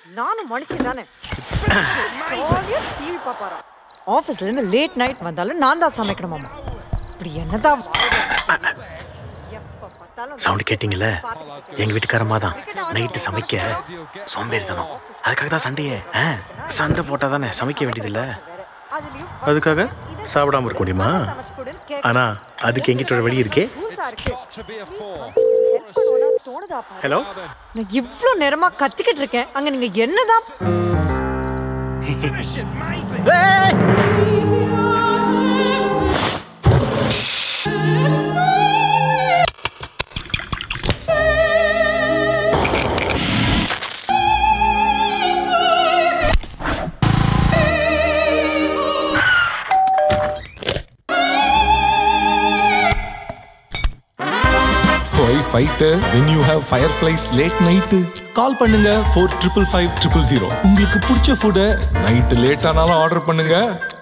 நானும் மனுஷன் தானே டிவி பாப்பாரா ஆஃபீஸ்ல இருந்து லேட் நைட் வந்தாலும் நான் தான் சமைக்கணுமாமா இப்படி என்னதான் எப்ப பார்த்தாலும் சவுண்ட் கேட்டிங்கல்ல எங்க வீட்டுக்காரமா தான் நைட்டு சமைக்க சோம்பேறித்தனம் அதுக்காக தான் சண்டையே ஆ, சண்டை போட்டா தானே சமைக்க வேண்டியதில்ல அதுலயும் அதுக்காக சாப்பிடாம இருக்க முடியுமா ஆனா அதுக்கு எங்கிட்ட ஒரு வழி இருக்கே ரூல்ஸா இருக்கு Help பண்ணணும்னா தோணுதா பாரு. ஹலோ நான் இவ்ளோ நேரமா கத்திக்கிட்டு இருக்கேன் அங்க நீங்க என்னதான் why fight when you have fire flies late night call பண்ணுங்க four triple five triple zero உங்களுக்கு பிடிச்ச ஃபுட்டை நைட்டு லேட் ஆனாலும் ஆர்டர் பண்ணுங்க